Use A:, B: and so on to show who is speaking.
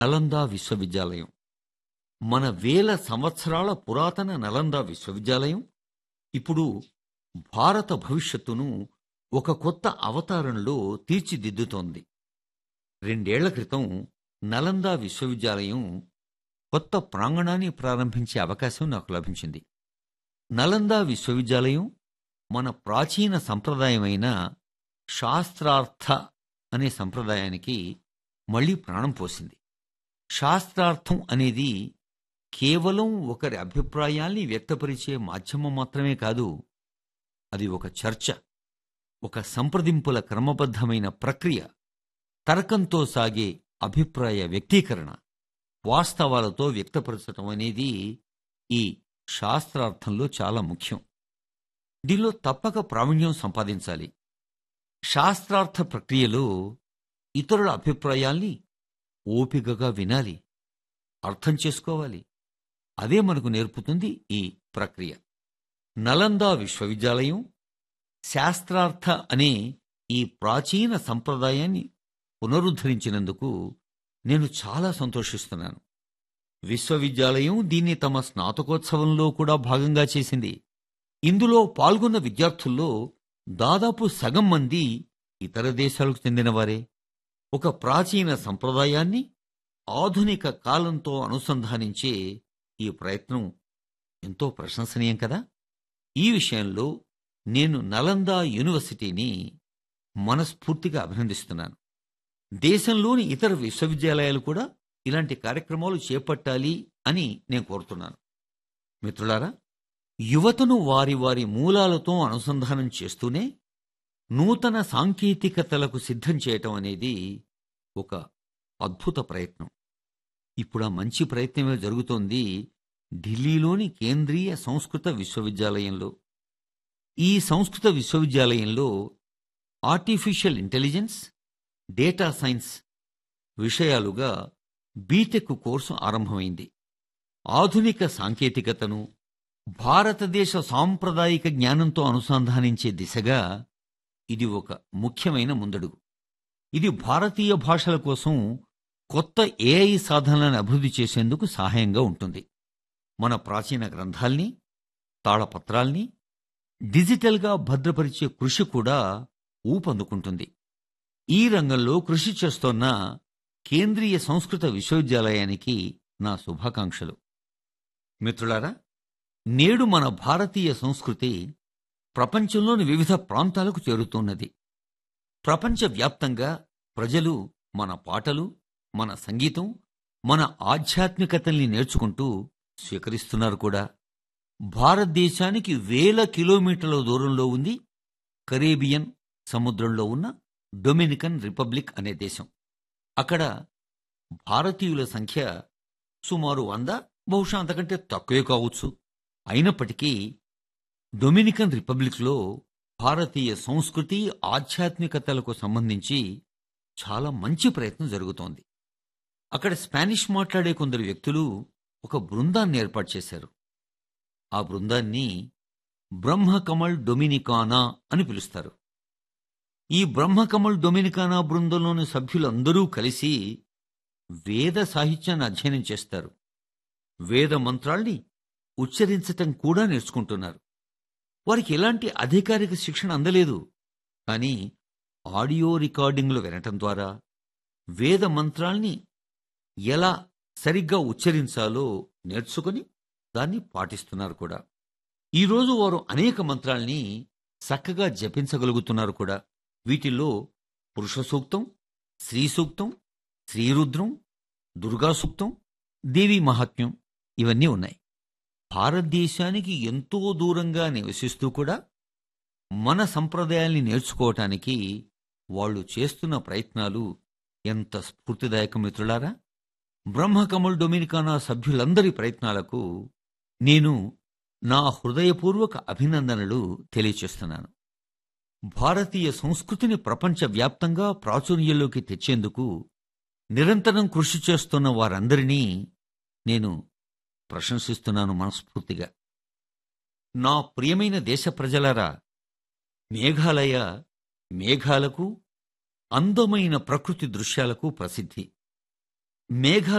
A: నలందా విశ్వవిద్యాలయం మన వేల సంవత్సరాల పురాతన నలందా విశ్వవిద్యాలయం ఇప్పుడు భారత భవిష్యత్తును ఒక కొత్త అవతారంలో తీర్చిదిద్దుతోంది రెండేళ్ల క్రితం నలందా విశ్వవిద్యాలయం కొత్త ప్రాంగణాన్ని ప్రారంభించే అవకాశం నాకు లభించింది నలందా విశ్వవిద్యాలయం మన ప్రాచీన సంప్రదాయమైన శాస్త్రార్థ అనే సంప్రదాయానికి మళ్ళీ ప్రాణం పోసింది శాస్త్రార్థం అనేది కేవలం ఒకరి అభిప్రాయాల్ని వ్యక్తపరిచే మాధ్యమం మాత్రమే కాదు అది ఒక చర్చ ఒక సంప్రదింపుల క్రమబద్ధమైన ప్రక్రియ తర్కంతో సాగే అభిప్రాయ వ్యక్తీకరణ వాస్తవాలతో వ్యక్తపరచటం అనేది ఈ శాస్త్రార్థంలో చాలా ముఖ్యం దీనిలో తప్పక ప్రావీణ్యం సంపాదించాలి శాస్త్రార్థ ప్రక్రియలో ఇతరుల అభిప్రాయాల్ని ఓపికగా వినాలి అర్థం చేసుకోవాలి అదే మనకు నేర్పుతుంది ఈ ప్రక్రియ నలందా విశ్వవిద్యాలయం శాస్త్రార్థ అనే ఈ ప్రాచీన సంప్రదాయాన్ని పునరుద్ధరించినందుకు నేను చాలా సంతోషిస్తున్నాను విశ్వవిద్యాలయం దీన్ని తమ స్నాతకోత్సవంలో కూడా భాగంగా చేసింది ఇందులో పాల్గొన్న విద్యార్థుల్లో దాదాపు సగం మంది ఇతర దేశాలకు చెందినవారే ఒక ప్రాచీన సంప్రదాయాన్ని ఆధునిక కాలంతో అనుసంధానించే ఈ ప్రయత్నం ఎంతో ప్రశంసనీయం కదా ఈ విషయంలో నేను నలందా యూనివర్సిటీని మనస్ఫూర్తిగా అభినందిస్తున్నాను దేశంలోని ఇతర విశ్వవిద్యాలయాలు కూడా ఇలాంటి కార్యక్రమాలు చేపట్టాలి అని నేను కోరుతున్నాను మిత్రులారా యువతను వారి వారి మూలాలతో అనుసంధానం చేస్తూనే నూతన సాంకేతికతలకు సిద్ధం చేయటం అనేది ఒక అద్భుత ప్రయత్నం ఇప్పుడు ఆ మంచి ప్రయత్నమే జరుగుతోంది ఢిల్లీలోని కేంద్రీయ సంస్కృత విశ్వవిద్యాలయంలో ఈ సంస్కృత విశ్వవిద్యాలయంలో ఆర్టిఫిషియల్ ఇంటెలిజెన్స్ డేటా సైన్స్ విషయాలుగా బీటెక్ కోర్సు ఆరంభమైంది ఆధునిక సాంకేతికతను భారతదేశ సాంప్రదాయిక జ్ఞానంతో అనుసంధానించే దిశగా ఇది ఒక ముఖ్యమైన ముందడుగు ఇది భారతీయ భాషల కోసం కొత్త ఏఐ సాధనలను అభివృద్ధి చేసేందుకు సహాయంగా ఉంటుంది మన ప్రాచీన గ్రంథాల్ని తాళపత్రాల్ని డిజిటల్గా భద్రపరిచే కృషి కూడా ఊపందుకుంటుంది ఈ రంగంలో కృషి చేస్తోన్న కేంద్రీయ సంస్కృత విశ్వవిద్యాలయానికి నా శుభాకాంక్షలు మిత్రులారా నేడు మన భారతీయ సంస్కృతి ప్రపంచంలోని వివిధ ప్రాంతాలకు చేరుతున్నది ప్రపంచవ్యాప్తంగా ప్రజలు మన పాటలు మన సంగీతం మన ఆధ్యాత్మికతల్ని నేర్చుకుంటూ స్వీకరిస్తున్నారు కూడా భారతదేశానికి వేల కిలోమీటర్ల దూరంలో ఉంది కరేబియన్ సముద్రంలో ఉన్న డొమినికన్ రిపబ్లిక్ అనే దేశం అక్కడ భారతీయుల సంఖ్య సుమారు వంద బహుశా అంతకంటే తక్కువే కావచ్చు అయినప్పటికీ డొమినికన్ రిపబ్లిక్లో భారతీయ సంస్కృతి ఆధ్యాత్మికతలకు సంబంధించి చాలా మంచి ప్రయత్నం జరుగుతోంది అక్కడ స్పానిష్ మాట్లాడే కొందరు వ్యక్తులు ఒక బృందాన్ని ఏర్పాటు చేశారు ఆ బృందాన్ని బ్రహ్మకమల్ డొమినికానా అని పిలుస్తారు ఈ బ్రహ్మకమల్ డొమినికానా బృందంలోని సభ్యులందరూ కలిసి వేద సాహిత్యాన్ని అధ్యయనం చేస్తారు వేద మంత్రాల్ని ఉచ్చరించటం కూడా నేర్చుకుంటున్నారు వారికి ఎలాంటి అధికారిక శిక్షణ అందలేదు కానీ ఆడియో రికార్డింగ్లు వినటం ద్వారా వేద మంత్రాల్ని ఎలా సరిగ్గా ఉచ్చరించాలో నేర్చుకుని దాన్ని పాటిస్తున్నారు కూడా ఈరోజు వారు అనేక మంత్రాల్ని చక్కగా జపించగలుగుతున్నారు కూడా వీటిల్లో పురుష సూక్తం స్త్రీ సూక్తం శ్రీరుద్రం దుర్గా సూక్తం దేవి మహాత్మ్యం ఇవన్నీ ఉన్నాయి భారతదేశానికి ఎంతో దూరంగా నివసిస్తూ కూడా మన సంప్రదాయాల్ని నేర్చుకోవటానికి వాళ్ళు చేస్తున్న ప్రయత్నాలు ఎంత స్ఫూర్తిదాయక మిత్రులారా బ్రహ్మకమల్ డొమినికానా సభ్యులందరి ప్రయత్నాలకు నేను నా హృదయపూర్వక అభినందనలు తెలియచేస్తున్నాను భారతీయ సంస్కృతిని ప్రపంచవ్యాప్తంగా ప్రాచుర్యంలోకి తెచ్చేందుకు నిరంతరం కృషి చేస్తున్న వారందరినీ నేను ప్రశంసిస్తున్నాను మనస్ఫూర్తిగా నా ప్రియమైన దేశ ప్రజలారా మేఘాలయ మేఘాలకు అందమైన ప్రకృతి దృశ్యాలకు ప్రసిద్ధి మేఘాల